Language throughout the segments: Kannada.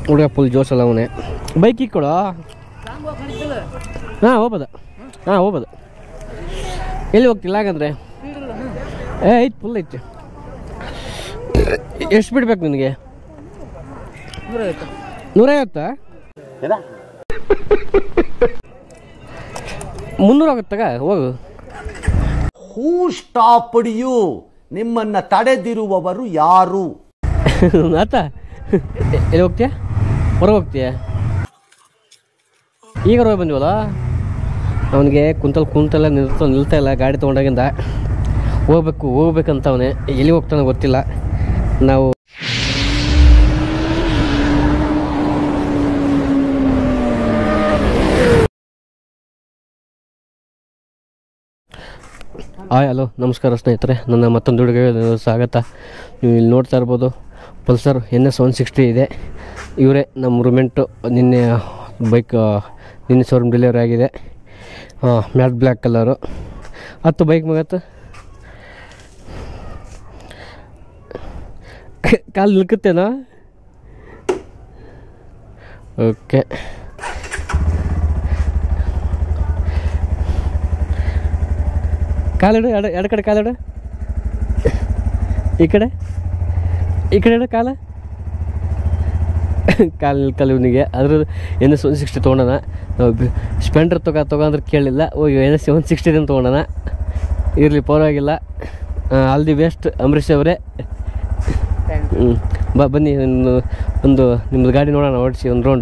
ಹುಡುಗ ಫುಲ್ ಜೋಸಲ್ಲ ಅವನೇ ಬೈಕ್ ಇಕ್ಕೊಳು ಹಾಂ ಹೋಗ್ಬೋದು ಹಾಂ ಹೋಗ್ಬೋದು ಎಲ್ಲಿ ಹೋಗ್ತಿಲ್ಲ ಹಾಗಂದ್ರೆ ಏ ಐತೆ ಫುಲ್ ಐತೆ ಎಷ್ಟು ಬಿಡ್ಬೇಕು ನಿನಗೆ ನೂರೈವತ್ತಾ ಮುನ್ನೂರು ಆಗುತ್ತಾಗ ಹೋಗು ಹೂ ಸ್ಟಾಪ್ಡ್ ಯು ನಿಮ್ಮನ್ನ ತಡೆದಿರುವವರು ಯಾರು ಆತ ಎಲ್ಲಿ ಹೋಗ್ತೀಯ ಹೊರಗೆ ಹೋಗ್ತೀಯ ಈಗ ಹೊರಗೆ ಬಂದಿವಲ್ಲ ಅವನಿಗೆ ಕುಂತಲ್ ಕುಂತಲ್ಲ ನಿಲ್ತ ನಿಲ್ತಾ ಇಲ್ಲ ಗಾಡಿ ತೊಗೊಂಡಾಗಿಂದ ಹೋಗ್ಬೇಕು ಹೋಗ್ಬೇಕಂತ ಅವನೇ ಎಲ್ಲಿ ಹೋಗ್ತಾನೆ ಗೊತ್ತಿಲ್ಲ ನಾವು ಹಾಯ್ ಹಲೋ ನಮಸ್ಕಾರ ಸ್ನೇಹಿತರೆ ನನ್ನ ಮತ್ತೊಂದು ಹುಡುಗಿಗೆ ಸ್ವಾಗತ ನೀವು ಇಲ್ಲಿ ನೋಡ್ತಾ ಇರ್ಬೋದು Pulsar N S one sixty ಇದೆ ಇವರೇ ನಮ್ಮ ರೂಮೆಂಟು ನಿನ್ನೆ ಬೈಕ್ ನಿನ್ನೆ ಶೋರೂಮ್ ಡೆಲಿವರಿ ಆಗಿದೆ ಮ್ಯಾಟ್ ಬ್ಲ್ಯಾಕ್ ಕಲರು ಹತ್ತು ಬೈಕ್ ಮಗತ್ತು ಕಾಲು ನಿಲ್ಕುತ್ತೇನಾ ಓಕೆ ಕಾಲಿಡು ಎಡ ಎಡ ಕಡೆ ಕಾಲಿಡು ಈ ಕಡೆ ಈ ಕಡೆ ಇಡು ಕಾಲ ಕಾಲು ನಿಲ್ಕಲ್ಲ ಇವನಿಗೆ ಅದ್ರ ಎನ್ ಎಸ್ ಒನ್ ಸಿಕ್ಸ್ಟಿ ತೊಗೊಂಡನ ಸ್ಪೆಂಡರ್ ತಗೋ ತಗೊಂಡ್ರೆ ಕೇಳಿಲ್ಲ ಓ ಎನ್ ಎಸ್ ಒನ್ ಸಿಕ್ಸ್ಟಿನ ತೊಗೊಂಡನ ಇರಲಿ ಪರವಾಗಿಲ್ಲ ಆಲ್ ದಿ ಬೆಸ್ಟ್ ಅಂಬರೀಷ್ ಅವರೇ ಹ್ಞೂ ಬಾ ಬನ್ನಿ ಒಂದು ಒಂದು ನಿಮ್ಮದು ಗಾಡಿ ನೋಡೋಣ ಓಡಿಸಿ ಒಂದು ರೌಂಡ್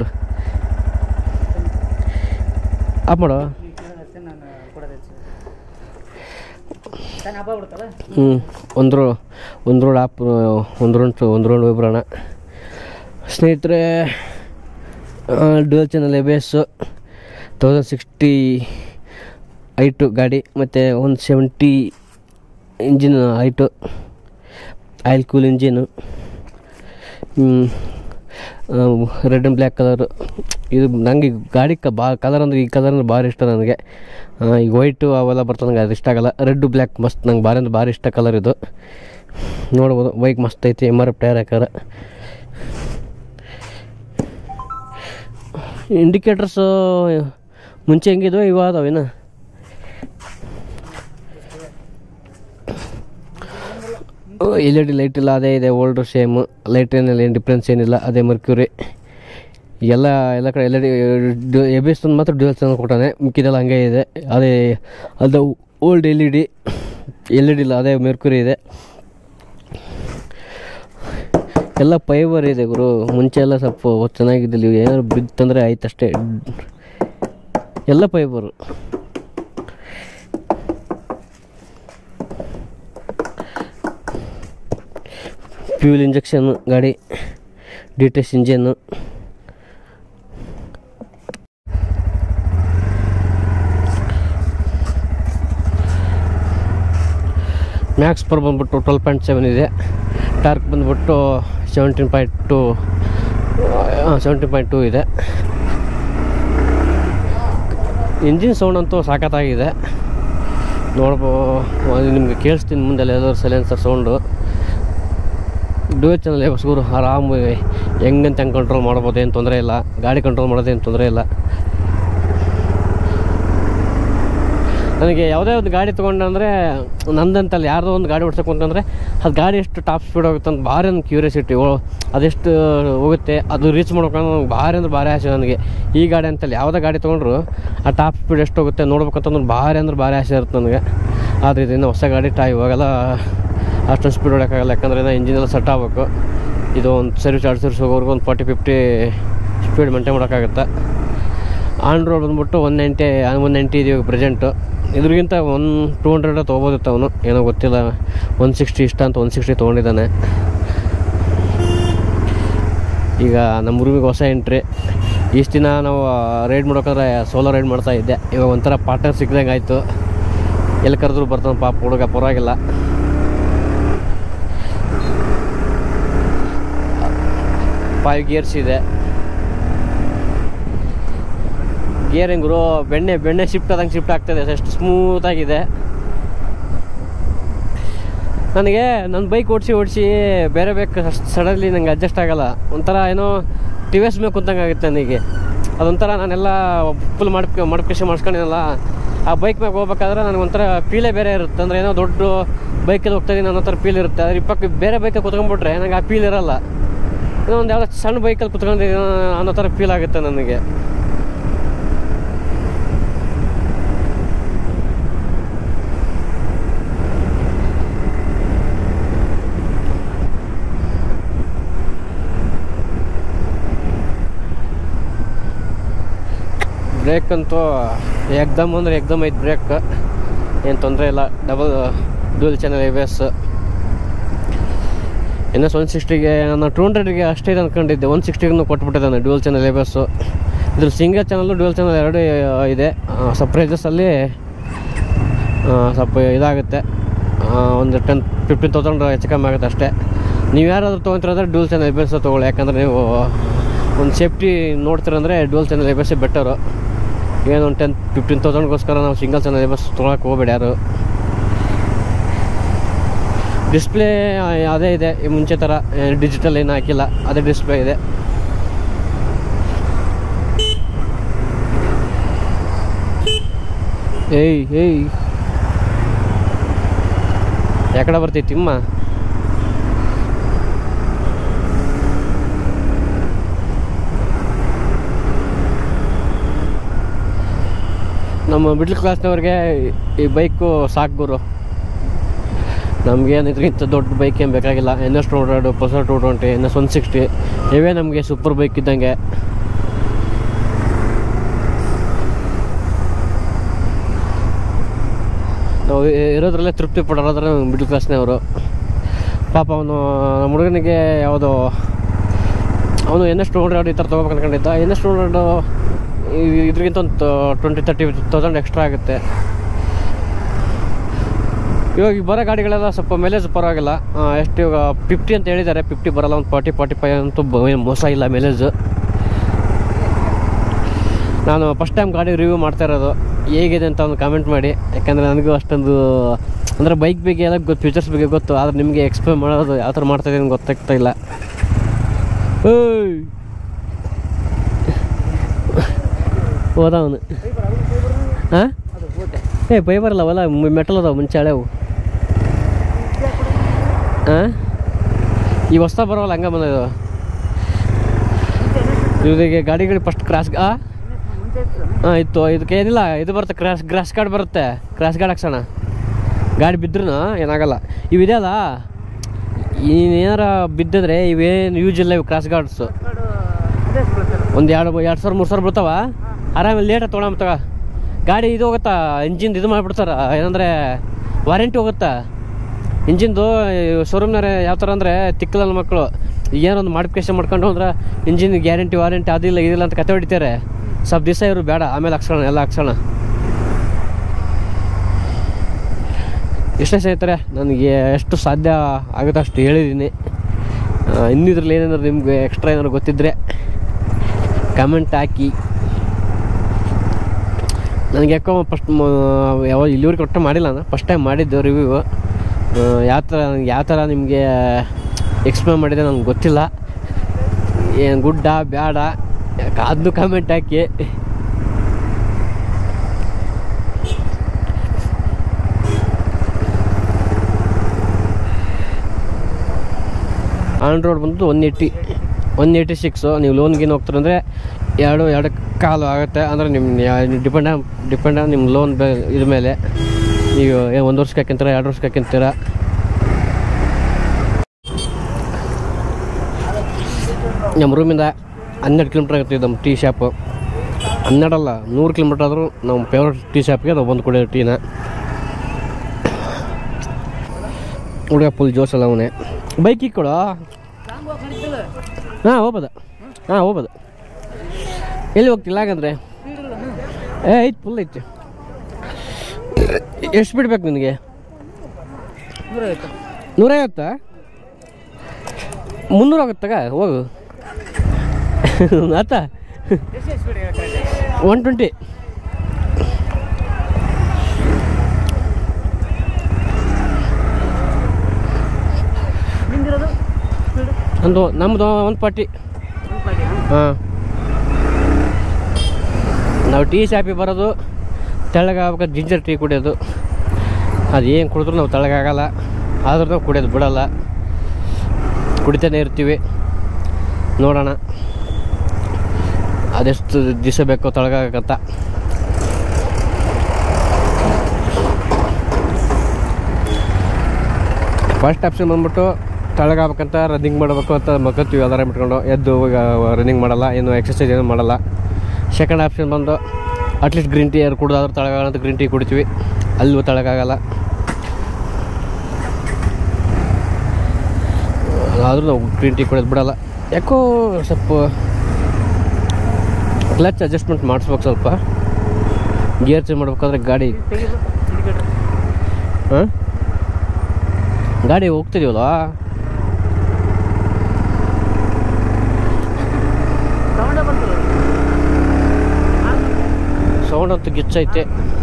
ಆಫ್ ಮಾಡೋ ಹ್ಞೂ ಒಂದು ರೋ ಒಂದು ರೋಡ್ ಆಪ್ ಒಂದು ರೌಂಡ್ ಒಂದು ರೌಂಡ್ ಹೋಗ್ಬರೋಣ ಸ್ನೇಹಿತರೆ ಡ್ಯುಯಲ್ ಚಾನಲ್ ಎಬೇಸು ತೌಸಂಡ್ ಸಿಕ್ಸ್ಟಿ ಐಟು ಗಾಡಿ ಮತ್ತು ಒಂದು ಸೆವೆಂಟಿ ಇಂಜಿನ್ ಐಟು oil cool engine red and black colour ಇದು ನನಗೆ ಗಾಡಿ ಕ ಬಾ ಕಲರ್ ಅಂದರೆ ಈ ಕಲರ್ ಅಂದ್ರೆ ಭಾರಿ ಇಷ್ಟ ನನಗೆ ಆ, ಈಗ ವೈಟು ಅವೆಲ್ಲ ಬರ್ತದೆ ನನಗೆ ಅದು ಇಷ್ಟ ಆಗಲ್ಲ ರೆಡ್ ಬ್ಲ್ಯಾಕ್ ಮಸ್ತ್ ನಂಗೆ ಭಾರಿ ಅಂದ್ರೆ ಭಾರಿ ಇಷ್ಟ ಕಲರ್ ಇದು ನೋಡ್ಬೋದು ಬೈಕ್ ಮಸ್ತ್ ಐತಿ ಎಮ್ ಆರ್ ಎಫ್ ಟೈರ್ ಹಾಕಾರ ಇಂಡಿಕೇಟರ್ಸು ಮುಂಚೆ ಹೆಂಗಿದ್ವು ಇವ ಅದಾವೇನು ಎಲ್ ಇ ಡಿ ಲೈಟ್ ಇಲ್ಲ ಅದೇ ಇದೆ ಓಲ್ಡ್ ಸೇಮ್ ಲೈಟ್ ಏನಿಲ್ಲ ಏನು ಡಿಫ್ರೆನ್ಸ್ ಏನಿಲ್ಲ ಅದೇ ಮರ್ಕ್ಯೂರಿ ಎಲ್ಲ ಎಲ್ಲ ಕಡೆ ಎಲ್ ಇ ಡಿ ಎಬಿಸ್ ಒಂದು ಮಾತ್ರ ಡ್ಯೂಯಲ್ ಚಾನಲ್ ಕೊಟ್ಟಾನೆ ಮಿಕ್ಕಿದೆಲ್ಲ ಹಂಗೆ ಇದೆ ಅದೇ ಅದು old L E D L E D ಇಲ್ಲ ಅದೇ ಮೆರ್ಕ್ಯೂರಿ ಇದೆ ಎಲ್ಲ ಫೈಬರ್ ಇದೆ ಗುರು ಮುಂಚೆ ಎಲ್ಲ ಸ್ವಲ್ಪ ಚೆನ್ನಾಗಿದ್ದಿಲ್ಲ ಇವಾಗ ಏನಾದ್ರು ಬಿತ್ತಂದರೆ ಆಯ್ತು ಅಷ್ಟೇ ಎಲ್ಲ ಫೈಬರು ಫ್ಯೂಲ್ ಇಂಜೆಕ್ಷನ್ ಗಾಡಿ D T S engine max power ಬಂದ್ಬಿಟ್ಟು ಟ್ವೆಲ್ ಪಾಯಿಂಟ್ ಸೆವೆನ್ ಇದೆ ಟಾರ್ಕ್ ಬಂದ್ಬಿಟ್ಟು seventeen point two seventeen point two ಇದೆ ಇಂಜಿನ್ ಸೌಂಡ್ ಅಂತೂ ಸಾಕತ್ತಾಗಿದೆ ನೋಡ್ಬೋ ಅದು ನಿಮಗೆ ಕೇಳಿಸ್ತೀನಿ ಮುಂದೆ ಎಲ್ಲಾದ್ರು ಸೈಲೆನ್ಸರ್ ಸೌಂಡು ಡ್ಯೂಯಲ್ ಚಾನಲ್ ಬಸ್ಗೂರು ಆರಾಮಾಗಿ ಹೆಂಗಂತ ಹೆಂಗೆ ಕಂಟ್ರೋಲ್ ಮಾಡ್ಬೋದು ಏನು ತೊಂದರೆ ಇಲ್ಲ ಗಾಡಿ ಕಂಟ್ರೋಲ್ ಮಾಡೋದೇನು ತೊಂದರೆ ಇಲ್ಲ ನನಗೆ ಯಾವುದೇ ಒಂದು ಗಾಡಿ ತೊಗೊಂಡಂದರೆ ನಂದಂತಲ್ಲ ಯಾರ್ದೋ ಒಂದು ಗಾಡಿ ಓಡಿಸೋಕೆ ಅಂತಂದರೆ ಅದು ಗಾಡಿ ಎಷ್ಟು ಟಾಪ್ ಸ್ಪೀಡ್ ಹೋಗುತ್ತೆ ಅಂತ ಭಾರಿ ಒಂದು ಕ್ಯೂರಿಯಾಸಿಟಿ ಅದೆಷ್ಟು ಹೋಗುತ್ತೆ ಅದು ರೀಚ್ ಮಾಡ್ಬೇಕಂದ್ರೆ ನನಗೆ ಭಾರಿ ಅಂದ್ರೆ ಭಾರಿ ಆಸೆ ನನಗೆ ಈ ಗಾಡಿ ಅಂತಲ್ಲ ಯಾವುದೇ ಗಾಡಿ ತೊಗೊಂಡ್ರು ಆ ಟಾಪ್ ಸ್ಪೀಡ್ ಎಷ್ಟು ಹೋಗುತ್ತೆ ನೋಡ್ಬೇಕಂತಂದ್ರೆ ಭಾರಿ ಅಂದ್ರೆ ಭಾರಿ ಆಸೆ ಇರುತ್ತೆ ನನಗೆ ಆದರೆ ಇದನ್ನು ಹೊಸ ಗಾಡಿ ಟಾ ಇವಾಗೆಲ್ಲ ಅಷ್ಟೊಂದು ಸ್ಪೀಡ್ ಹೊಡೋಕ್ಕಾಗಲ್ಲ ಯಾಕಂದರೆ ಇನ್ನು ಇಂಜಿನ್ ಎಲ್ಲ ಸೆಟ್ ಆಗಬೇಕು ಇದು ಒಂದು ಸರ್ವಿಸ್ ಎರಡು ಸರ್ವಿಸ್ ಹೋಗೋವರೆಗೂ ಒಂದು ಫಾರ್ಟಿ ಫಿಫ್ಟಿ ಸ್ಪೀಡ್ ಮೇಂಟೈನ್ ಮಾಡೋಕ್ಕಾಗುತ್ತೆ ಆನ್ ರೋಡ್ ಬಂದ್ಬಿಟ್ಟು ಒನ್ ನೈಂಟಿ ಒನ್ ನೈಂಟಿ ಇದೀವಿ ಪ್ರೆಸೆಂಟು ಇದ್ರಿಗಿಂತ ಒನ್ ಟೂ ಹಂಡ್ರೆಡ್ ತೊಗೋಬೋದಿತ್ತು ಅವನು ಏನೋ ಗೊತ್ತಿಲ್ಲ ಒನ್ ಸಿಕ್ಸ್ಟಿ ಇಷ್ಟ ಅಂತ ಒನ್ ಸಿಕ್ಸ್ಟಿ ತೊಗೊಂಡಿದ್ದಾನೆ ಈಗ ನಮ್ಮ ರೂಮಿಗೆ ಹೊಸ ಎಂಟ್ರಿ ಇಷ್ಟು ದಿನ ನಾವು ರೈಡ್ ಮಾಡ್ಬೇಕಾದ್ರೆ ಸೋಲೋ ರೈಡ್ ಮಾಡ್ತಾ ಇದ್ದೆ ಇವಾಗ ಒಂಥರ ಪಾರ್ಟ್ನರ್ ಸಿಕ್ಕಿದಂಗೆ ಆಯಿತು ಎಲ್ಲಿ ಕರೆದ್ರು ಬರ್ತಾನೆ ಪಾಪ ಹುಡುಗ ಪರವಾಗಿಲ್ಲ ಫೈವ್ ಗಿಯರ್ಸ್ ಇದೆ ಗೇರ್ ಹೆಂಗ್ರು ಬೆಣ್ಣೆ ಬೆಣ್ಣೆ ಶಿಫ್ಟ್ ಆದಂಗೆ ಶಿಫ್ಟ್ ಆಗ್ತದೆ ಅಷ್ಟು ಸ್ಮೂತಾಗಿದೆ ನನಗೆ ನನ್ನ ಬೈಕ್ ಓಡಿಸಿ ಓಡಿಸಿ ಬೇರೆ ಬೇಕು ಅಷ್ಟು ಸಡನ್ಲಿ ನಂಗೆ ಅಡ್ಜಸ್ಟ್ ಆಗಲ್ಲ ಒಂಥರ ಏನೋ ಟಿ ವಿ ಎಸ್ ಮೇಲೆ ಕುಂತಂಗೆ ಆಗುತ್ತೆ ನನಗೆ ಅದೊಂಥರ ನಾನೆಲ್ಲ ಫುಲ್ ಮಾಡ್ಕೊ ಮಾಡಿಫಿಕೇಶನ್ ಮಾಡಿಸ್ಕೊಂಡಿನಲ್ಲ ಆ ಬೈಕ್ ಮ್ಯಾಗ ಹೋಗ್ಬೇಕಾದ್ರೆ ನನಗೆ ಒಂಥರ ಫೀಲೇ ಬೇರೆ ಇರುತ್ತೆ ಅಂದರೆ ಏನೋ ದೊಡ್ಡ ಬೈಕಲ್ಲಿ ಹೋಗ್ತಾ ಇದೀನಿ ಅನ್ನೋ ಥರ ಫೀಲ್ ಇರುತ್ತೆ ಅದ್ರ ಇಪ್ಪಕ್ಕ ಬೇರೆ ಬೈಕಲ್ಲಿ ಕುತ್ಕೊಂಡ್ಬಿಟ್ರೆ ನನಗೆ ಆ ಫೀಲ್ ಇರಲ್ಲ ಏನೋ ಒಂದು ಯಾವುದೋ ಸಣ್ಣ ಬೈಕಲ್ಲಿ ಕುತ್ಕೊಂಡಿದ್ದೀನಿ ಅನ್ನೋ ಥರ ಫೀಲ್ ಆಗುತ್ತೆ ನನಗೆ ಬ್ರೇಕ್ ಅಂತೂ ಎಕ್ದಮ್ ಅಂದ್ರೆ ಎಕ್ದಮ್ ಐತೆ ಬ್ರೇಕ್ ಏನು ತೊಂದರೆ ಇಲ್ಲ double dual channel S N S one ಸಿಕ್ಸ್ಟಿಗೆ ನಾನು ಟೂ ಹಂಡ್ರೆಡ್ಗೆ ಅಷ್ಟೇ ಇದೆ ಅಂದ್ಕೊಂಡಿದ್ದೆ ಒನ್ ಸಿಕ್ಸ್ಟಿಗೂ ಕೊಟ್ಬಿಟ್ಟಿದ್ದಾನೆ ಡ್ಯೂಲ್ ಚಾನಲ್ ಎಸ್ ಇದ್ರ ಸಿಂಗಲ್ ಚಾನಲ್ಲು ಡ್ಯೂಲ್ ಚಾನಲ್ ಎರಡು ಇದೆ ಸ್ವಲ್ಪ ಪ್ರೈಸಸಲ್ಲಿ ಸ್ವಲ್ಪ ಇದಾಗುತ್ತೆ ಆ, ಒಂದು ಟೆನ್ ಫಿಫ್ಟೀನ್ ತೌಸಂಡ್ ಹೆಚ್ಚು ಕಮ್ಮಿ ಆಗುತ್ತೆ ಅಷ್ಟೇ ನೀವು ಯಾರಾದರೂ ತೊಗೊತಿರೋದ್ರೆ ಡ್ಯೂಲ್ ಚಾನಲ್ ಎಸ್ ತೊಗೊಳ್ಳಿ ಯಾಕಂದರೆ ನೀವು ಒಂದು ಸೇಫ್ಟಿ ನೋಡ್ತೀರಂದರೆ ಡ್ಯೂಲ್ ಚಾನಲ್ ಎಸ್ ಬೆಟರು ಏನು ಒಂದು ಟೆನ್ ಫಿಫ್ಟೀನ್ ತೌಸಂಡ್ಗೋಸ್ಕರ ನಾವು ಸಿಂಗಲ್ ಚಾನಲ್ ಎಸ್ ತೊಗೊಳಕ್ಕೆ ಹೋಗ್ಬೇಡಿ ಯಾರು ಡಿಸ್ಪ್ಲೇ ಅದೇ ಇದೆ ಈ ಮುಂಚೆ ಥರ ಡಿಜಿಟಲ್ ಏನು ಹಾಕಿಲ್ಲ ಅದೇ ಡಿಸ್ಪ್ಲೇ ಇದೆ ಏಯ್ ಏಯ್ ಯಾಕಡೆ ಬರ್ತೈತಿ ತಿಮ್ಮ ನಮ್ಮ ಮಿಡ್ಲ್ ಕ್ಲಾಸ್ನವ್ರಿಗೆ ಈ ಬೈಕು ಸಾಕು ಗುರು ನಮಗೇನು ಇದಕ್ಕಿಂತ ದೊಡ್ಡ ಬೈಕ್ ಏನು ಬೇಕಾಗಿಲ್ಲ N S two hundred Pulsar two twenty N S one sixty ಇವೇ ನಮಗೆ ಸೂಪರ್ ಬೈಕ್ ಇದ್ದಂಗೆ ನಾವು ಇ- ಇರೋದ್ರಲ್ಲೇ ತೃಪ್ತಿ ಪಡೋದ್ರೆ ಮಿಡ್ಲ್ ಕ್ಲಾಸ್ನವರು ಪಾಪ ಅವನು ನಮ್ಮ ಹುಡುಗನಿಗೆ ಯಾವುದೋ ಅವನು ಎನ್ ಎಸ್ ಟೂ ಹಂಡ್ರೆಡ್ ಈ ಥರ ತೊಗೋಬೇಕು ಅನ್ಕೊಂಡಿದ್ದ ಎನ್ ಎಸ್ ಟೂ ಹಂಡ್ರೆಡು ಇದ್ರಿಗಿಂತ ಒಂದು ಟ್ವೆಂಟಿ ತರ್ಟಿ ತೌಸಂಡ್ ಎಕ್ಸ್ಟ್ರಾ ಆಗುತ್ತೆ ಇವಾಗ ಈ ಬರೋ ಗಾಡಿಗಳೆಲ್ಲ ಸ್ವಲ್ಪ ಮೈಲೇಜ್ ಪರವಾಗಿಲ್ಲ ಆ, ಎಷ್ಟು ಇವಾಗ ಫಿಫ್ಟಿ ಅಂತ ಹೇಳಿದ್ದಾರೆ ಫಿಫ್ಟಿ ಬರಲ್ಲ ಒಂದು ಫಾರ್ಟಿ ಫಾರ್ಟಿ ಫೈವ್ ಅಂತೂ ಬ- ಏನ್ ಮೋಸ ಇಲ್ಲ ಮೈಲೇಜ್ ನಾನು ಫಸ್ಟ್ ಟೈಮ್ ಗಾಡಿ ರಿವ್ಯೂ ಮಾಡ್ತಾ ಇರೋದು ಹೇಗಿದೆ ಅಂತ ಒಂದು ಕಾಮೆಂಟ್ ಮಾಡಿ ಯಾಕಂದರೆ ನನಗೂ ಅಷ್ಟೊಂದು ಅಂದರೆ ಬೈಕ್ ಬಗ್ಗೆ ಎಲ್ಲ ಗೊತ್ತು ಫೀಚರ್ಸ್ ಬಗ್ಗೆ ಗೊತ್ತು ಆದರೆ ನಿಮಗೆ ಎಕ್ಸ್ಪ್ಲೇನ್ ಮಾಡೋದು ಯಾವ ಥರ ಮಾಡ್ತಾ ಇದ್ದೀನಿ ಗೊತ್ತಾಗ್ತಾ ಇಲ್ಲ ಓಯ್ ಹೋದ ಅವನು ಹಾಂ ಏ ಬೈ ಬರಲ್ಲ ಅವಲ್ಲ ಮೆಟಲ್ ಅದಾವ ಮುಂಚೆ ಹಳೆವು ಹಾಂ ಈ ಹೊಸ ಬರೋಲ್ಲ ಹಂಗೆ ಬಂದಿದ್ದು ಇವರಿಗೆ ಗಾಡಿಗಳು ಫಸ್ಟ್ ಕ್ರಾಸ್ ಆ ಹಾಂ ಇತ್ತು ಇದಕ್ಕೆ ಏನಿಲ್ಲ ಇದು ಬರುತ್ತೆ ಕ್ರಾಸ್ ಕ್ರಾಸ್ ಕಾರ್ಡ್ ಬರುತ್ತೆ ಕ್ರಾಸ್ ಕಾರ್ಡ್ ಹಾಕ್ಸೋಣ ಗಾಡಿ ಬಿದ್ರೂ ಏನಾಗಲ್ಲ ಇವಿದೆಯಲ್ಲ ಏನಾರ ಬಿದ್ದಿದ್ರೆ ಇವೇನು ಯೂಸ್ ಇಲ್ಲ ಇವು ಕ್ರಾಸ್ ಗಾರ್ಡ್ಸು ಒಂದು ಎರಡು ಎರಡು ಸಾವಿರ ಮೂರು ಸಾವಿರ ಬೀಳ್ತಾವ ಆರಾಮಲ್ಲಿ ಲೇಟಾಗಿ ತೊಗೊಳಂತಗ ಗಾಡಿ ಇದು ಹೋಗುತ್ತಾ ಇಂಜಿನ್ ಇದು ಮಾಡಿಬಿಡ್ತಾರ ಏನಂದರೆ ವಾರಂಟಿ ಹೋಗುತ್ತಾ ಇಂಜಿನ್ದು ಶೋರೂಮ್ನವ್ರೆ ಯಾವ ಥರ ಅಂದರೆ ತಿಕ್ಕಲಲ್ಲ ಮಕ್ಕಳು ಏನೊಂದು ಮಾಡಿಫಿಕೇಶನ್ ಮಾಡ್ಕೊಂಡು ಅಂದ್ರೆ ಇಂಜಿನ್ ಗ್ಯಾರಂಟಿ ವಾರಂಟಿ ಅದಿಲ್ಲ ಇದಿಲ್ಲ ಅಂತ ಕತೆ ಹೊಡಿತಾರೆ ಸ್ವಲ್ಪ ದಿವಸ ಇವರು ಬೇಡ ಆಮೇಲೆ ಹಾಕ್ಸೋಣ ಎಲ್ಲ ಹಾಕ್ಸೋಣ ಎಷ್ಟೇ ಸ್ನೇಹಿತರೆ ನನಗೆ ಎಷ್ಟು ಸಾಧ್ಯ ಆಗುತ್ತೋ ಅಷ್ಟು ಹೇಳಿದ್ದೀನಿ ಇನ್ನೂ ಇದ್ರಲ್ಲಿ ಏನೇನಾದ್ರು ನಿಮ್ಗೆ ಎಕ್ಸ್ಟ್ರಾ ಏನಾದ್ರು ಗೊತ್ತಿದ್ದರೆ ಕಮೆಂಟ್ ಹಾಕಿ ನನಗೆ ಯಾಕೋ ಫಸ್ಟ್ ಯಾವ ಇಲ್ಲಿವರೆಗೆ ಒಟ್ಟು ಮಾಡಿಲ್ಲ ನಾನು ಫಸ್ಟ್ ಟೈಮ್ ಮಾಡಿದ್ದು ರಿವ್ಯೂ ಯಾವ ಥರ ಯಾವ ಥರ ನಿಮಗೆ ಎಕ್ಸ್ಪ್ಲೇನ್ ಮಾಡಿದೆ ನನಗೆ ಗೊತ್ತಿಲ್ಲ ಏನು ಗುಡ್ಡ ಬ್ಯಾಡ ಅದನ್ನು ಕಮೆಂಟ್ ಹಾಕಿ ಆನ್ ರೋಡ್ ಬಂದು one eighty one eighty six ನೀವು ಲೋನ್ಗೇನು ಹೋಗ್ತಾರೆ ಅಂದರೆ ಎರಡು ಎರಡು ಕಾಲು ಆಗುತ್ತೆ ಅಂದರೆ ನಿಮ್ಮ ಡಿಪೆಂಡ್ ಡಿಪೆಂಡ್ ನಿಮ್ಮ ಲೋನ್ ಬೆ ಇದ್ರ ಮೇಲೆ ನೀವು ಏನು ಒಂದು ವರ್ಷಕ್ಕೆ ಹಾಕಿಂತೀರ ಎರಡು ವರ್ಷಕ್ಕೆ ಹಾಕಿಂತೀರ ನಮ್ಮ ರೂಮಿಂದ ಹನ್ನೆರಡು ಕಿಲೋಮೀಟ್ರ್ ಆಗುತ್ತೆ ನಮ್ಮ ಟೀ ಶಾಪು ಹನ್ನೆರಡಲ್ಲ ನೂರು ಕಿಲೋಮೀಟ್ರ್ ಆದರೂ ನಮ್ಮ ಫೇವ್ರೇಟ್ ಟೀ ಶಾಪ್ಗೆ ನಾವು ಬಂದು ಕುಡಿಯೋ ಟೀನ ಹುಡುಗ ಫುಲ್ ಜೋಸಲ್ಲ ಅವನೇ ಬೈಕಿಗೆ ಕೊಡು ಹಾಂ ಹೋಗ್ಬೋದು ಹಾಂ ಹೋಗ್ಬೋದು ಎಲ್ಲಿ ಹೋಗ್ತಿಲ್ಲ ಹಾಗಂದ್ರೆ ಏ ಐತೆ ಫುಲ್ ಐತೆ ಎಷ್ಟು ಬಿಡ್ಬೇಕು ನಿನಗೆ ನೂರೈವತ್ತಾ ಮುನ್ನೂರು ಆಗುತ್ತಾಗ ಹೋಗು ಆತ ಒನ್ ಟ್ವೆಂಟಿ ನಿಂದಿರೋದು ಒಂದು ನಮ್ಮದು ಒಂದು ಪಾರ್ಟಿ ಒಂದು ಪಾಟಿ ಹಾಂ ನಾವು ಟೀ ಶಾಪಿಗೆ ಬರೋದು ತೆಳ್ಳಗಾಗ್ಬೇಕು ಜಿಂಜರ್ ಟೀ ಕುಡಿಯೋದು ಅದು ಏನು ಕುಡಿದ್ರೂ ನಾವು ತೆಳ್ಳಗಾಗಲ್ಲ ಆದ್ರೂ ನಾವು ಕುಡಿಯೋದು ಬಿಡಲ್ಲ ಕುಡಿತಾನೆ ಇರ್ತೀವಿ ನೋಡೋಣ ಅದೆಷ್ಟು ದಿವಸ ಬೇಕೋ ತೆಳಗಾಗತ್ತ ಫಸ್ಟ್ ಆಪ್ಷನ್ ಬಂದ್ಬಿಟ್ಟು ತೆಳಗಾಗ್ಬೇಕಂತ ರನ್ನಿಂಗ್ ಮಾಡಬೇಕು ಅಂತ ಮಕ್ಕತ್ತೀವಿ ಅಲಾರಾಮ್ ಇಟ್ಕೊಂಡು ಎದ್ದು ಈಗ ರನ್ನಿಂಗ್ ಮಾಡಲ್ಲ ಏನು ಎಕ್ಸಸೈಸ್ ಏನು ಮಾಡಲ್ಲ ಸೆಕೆಂಡ್ ಆಪ್ಷನ್ ಬಂದು ಅಟ್ಲೀಸ್ಟ್ ಗ್ರೀನ್ ಟೀ ಯಾರು ಕುಡ್ದಾದ್ರೂ ತಳಗಾಗಲ್ಲ ಅಂತ ಗ್ರೀನ್ ಟೀ ಕುಡಿತೀವಿ ಅಲ್ಲೂ ತಳಗಾಗಲ್ಲ ಆದರೂ ನಾವು ಗ್ರೀನ್ ಟೀ ಕುಡಿಯೋದು ಬಿಡಲ್ಲ ಯಾಕೋ ಸ್ವಲ್ಪ ಕ್ಲಚ್ ಅಡ್ಜಸ್ಟ್ಮೆಂಟ್ ಮಾಡಿಸ್ಬೇಕು ಸ್ವಲ್ಪ ಗೇರ್ ಚೇಂಜ್ ಮಾಡ್ಬೇಕಾದ್ರೆ ಗಾಡಿ ಹಾಂ ಗಾಡಿ ಹೋಗ್ತಿದೀವಲ್ಲ ಸೌಂಡ್ ಅಂತೂ ಗಿಚ್ಚೈತೆ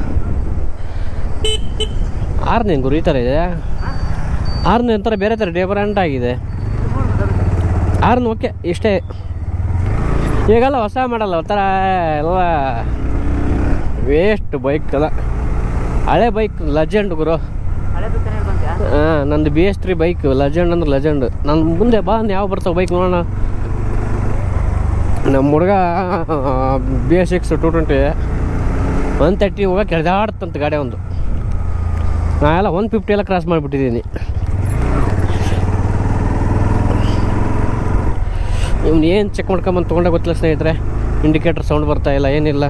ಆರ್ನೇ ಗುರು ಈ ಥರ ಇದೆ ಆರ್ನೇ ಒಂಥರ ಬೇರೆ ಥರ ಡಿಫರೆಂಟ್ ಆಗಿದೆ ಆರ್ನ್ ಓಕೆ ಇಷ್ಟೇ ಈಗೆಲ್ಲ ಹೊಸ ಮಾಡಲ್ಲ ಒಂಥರ ಎಲ್ಲ ವೇಸ್ಟ್ ಬೈಕ್ ಎಲ್ಲ ಹಳೆ ಬೈಕ್ ಲೆಜೆಂಡ್ ಗುರು ಹಾಂ ನಂದು B S three bike legend ಅಂದ್ರೆ ಲೆಜೆಂಡ್ ನನ್ನ ಮುಂದೆ ಬಾ ಯಾವ ಬರ್ತಾವೆ ಬೈಕ್ ನೋಡೋಣ ನಮ್ಮ ಹುಡುಗ B S six two twenty one thirty ಹೋಗಕ್ಕೆ ಕೆಳದಾಡ್ತಂತ ಗಾಡಿ ಒಂದು ನಾ ಎಲ್ಲ ಒನ್ ಫಿಫ್ಟಿ ಎಲ್ಲ ಕ್ರಾಸ್ ಮಾಡಿಬಿಟ್ಟಿದ್ದೀನಿ ಇವ್ನು ಏನು ಚೆಕ್ ಮಾಡ್ಕೊಂಬಂದು ತೊಗೊಂಡೆ ಗೊತ್ತಿಲ್ಲ ಸ್ನೇಹಿತರೆ ಇಂಡಿಕೇಟರ್ ಸೌಂಡ್ ಬರ್ತಾ ಇಲ್ಲ ಏನಿಲ್ಲ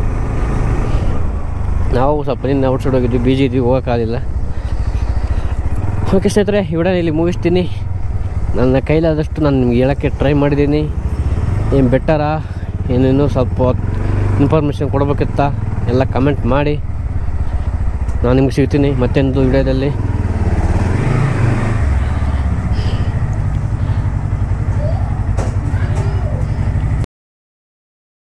ನಾವು ಸ್ವಲ್ಪ ನಿನ್ನೆ ಔಟ್ಸೈಡ್ ಹೋಗಿದ್ವಿ ಬಿಜಿ ಇದ್ವಿ ಹೋಗೋಕ್ಕಾಗಲಿಲ್ಲ ಓಕೆ ಸ್ನೇಹಿತರೆ ಈ ವಿಡಿಯೋನ ಇಲ್ಲಿ ಮುಗಿಸ್ತೀನಿ ನನ್ನ ಕೈಲಾದಷ್ಟು ನಾನು ನಿಮ್ಗೆ ಹೇಳೋಕ್ಕೆ ಟ್ರೈ ಮಾಡಿದ್ದೀನಿ ಏನು ಬೆಟರಾ ಏನೇನು ಸ್ವಲ್ಪ ಇನ್ಫಾರ್ಮೇಷನ್ ಕೊಡ್ಬೇಕಿತ್ತ ಎಲ್ಲ ಕಮೆಂಟ್ ಮಾಡಿ ನಾನು ನಿಮ್ಗೆ ಸಿಗ್ತೀನಿ ಮತ್ತೊಂದು ವಿಡಿಯೋದಲ್ಲಿ